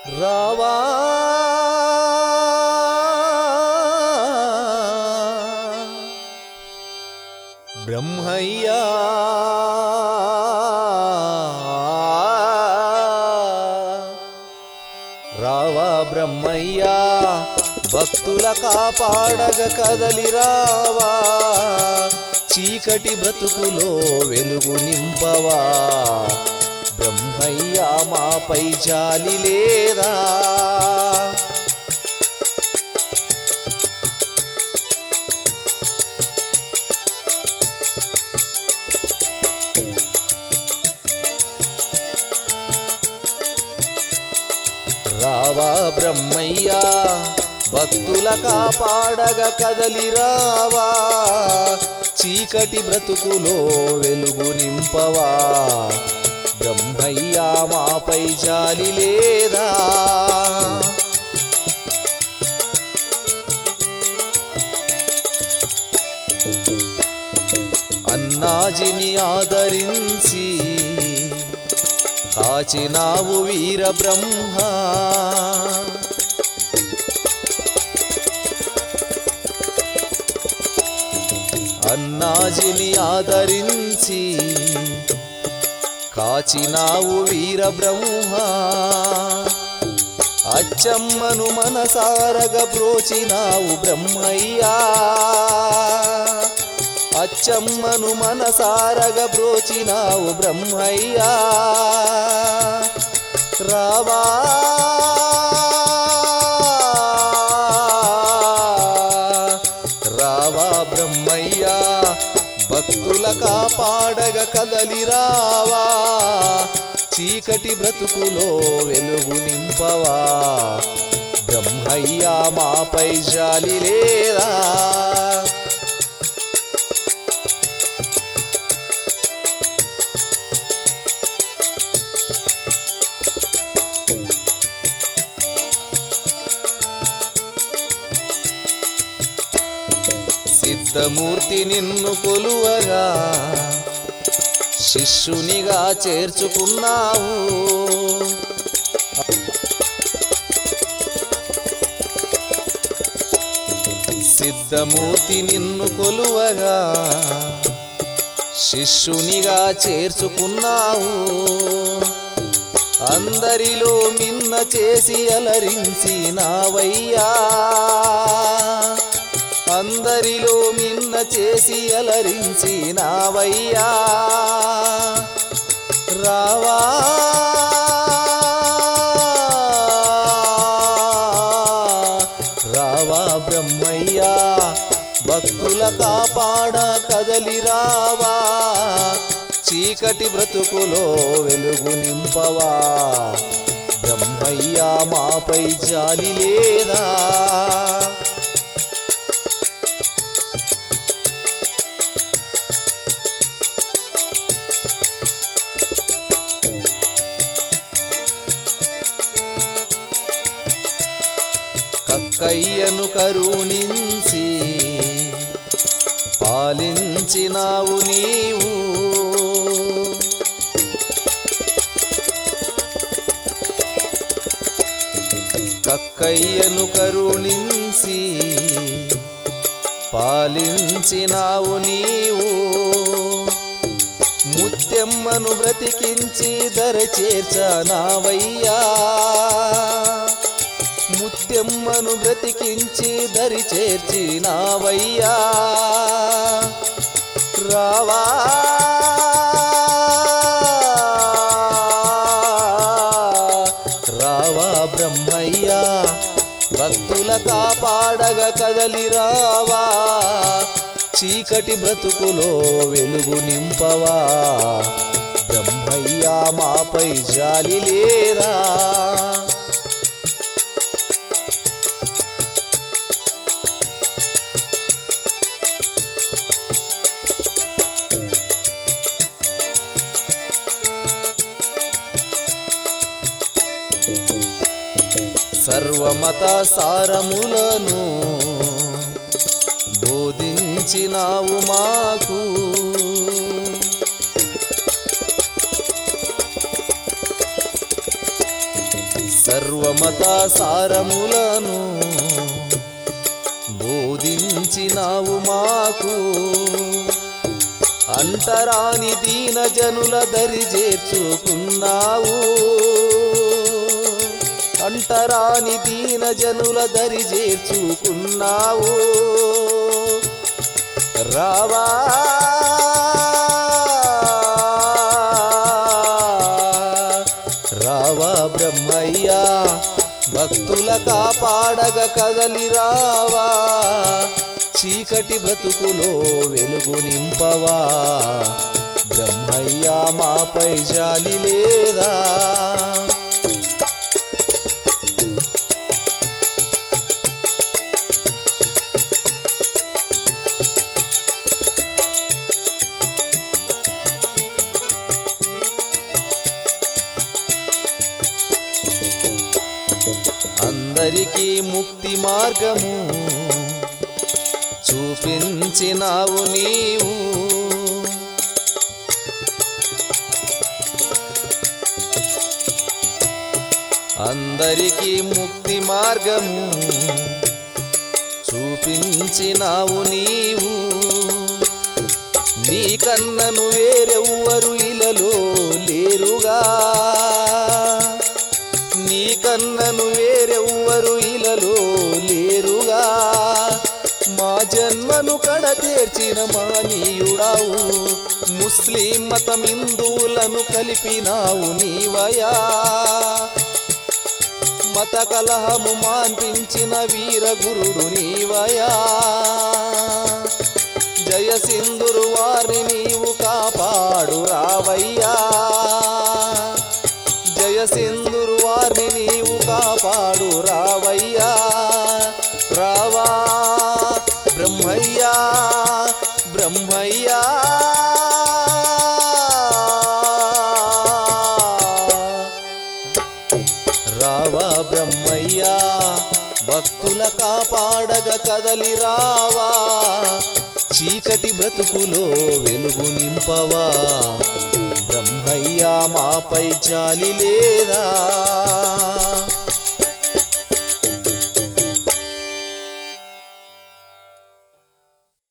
రావా బ్రహ్మయ్యా రావా బ్రహ్మయ్యా భక్తుల కాపాడగ కదలి రావా చీకటి బ్రతుకులో వెలుగు నింపవా బ్రహ్మయ్యా మాపై జాలి లేదా రావా బ్రహ్మయ్యా భక్తుల కాపాడగ కదలి రావా చీకటి బ్రతుకులో వెలుగు నింపవా బ్రహ్మయ్యా మాపై జాలి లేదా అన్నాజిని ఆదరించి కాచినావు వీర బ్రహ్మ అన్నాజిని ఆదరించి కాచినావు వీర బ్రహ్మ అచ్చమ్మను మనసారగ బ్రోచినావు బ్రహ్మయ్యా అచ్చమ్మను మనసారగ బ్రోచినావు బ్రహ్మయ్యా రావా రావా బ్రహ్మయ్యా భక్తుల కాపాడగ కదలి రావా చీకటి బ్రతుకులో వెలుగు నింపవా బ్రహ్మయ్యా మాపై జాలి లేదా సిద్ధమూర్తి నిన్ను కొలువగా శిష్యునిగా చేర్చుకున్నావు సిద్ధమూర్తి నిన్ను కొలువగా శిష్యునిగా చేర్చుకున్నావు అందరిలో మిన్న చేసి అలరించి నావయ్యా అందరిలో మిన్న చేసి అలరించి నావయ్యా రావా రావా బ్రహ్మయ్యా భక్తుల కాపాడ కదలి రావా చీకటి బ్రతుకులో వెలుగు నింపవా బ్రహ్మయ్యా మాపై జాలి లేదా కక్కయ్యను కరుణించి పాలించినావు నీవు కక్కయ్యను కరుణించి పాలించినావు నీవు ముత్యమ్మను బ్రతికించి ధర చేర్చనావయ్యా ముత్యమ్మను బ్రతికించి దరి చేర్చినావయ్యా రావా రావా బ్రహ్మయ్యా భక్తుల కాపాడగ కదలి రావా చీకటి బ్రతుకులో వెలుగు నింపవా బ్రహ్మయ్యా మాపై జాలి లేదా సర్వమత సారములను బోధించినావు మాకు సర్వమత సారములను బోధించినావు మాకు అంటరాని దీన జనుల దరి చేర్చుకున్నావు అంటరాని దీన జనుల దరి చేర్చుకున్నావు రావా రావా బ్రహ్మయ్యా భక్తుల కాపాడగ కదలి రావా చీకటి బ్రతుకులో వెలుగు నింపవా బ్రహ్మయ్యా మాపై జాలి లేదా అందరికీ ముక్తి మార్గము చూపించినావు నీవు అందరికీ ముక్తి మార్గము చూపించినావు నీవు నీ కన్నను వేరెవ్వరు ఇలలో లేరుగా నీ కన్నను వేరెవ్వరు ఇలలో లేరుగా మా జన్మను కడతీర్చిన మానీయుడావు ముస్లిం మతం హిందువులను కలిపినావు నీవయా మత కలహము మాన్పించిన వీర గురుడు నీవయా జయ సింధురు వారిని నీవు కాపాడు రావయ్యా జయ సింధురు వారిని నీవు కాపాడు రావయ్యా రావా బ్రహ్మయ్యా బ్రహ్మయ్యా రావా బ్రహ్మయ్యా భక్తుల కాపాడగ కదలి రావా చీకటి బ్రతుకులో వెలుగు నింపవా బ్రహ్మయ్యా మాపై జాలి లేదా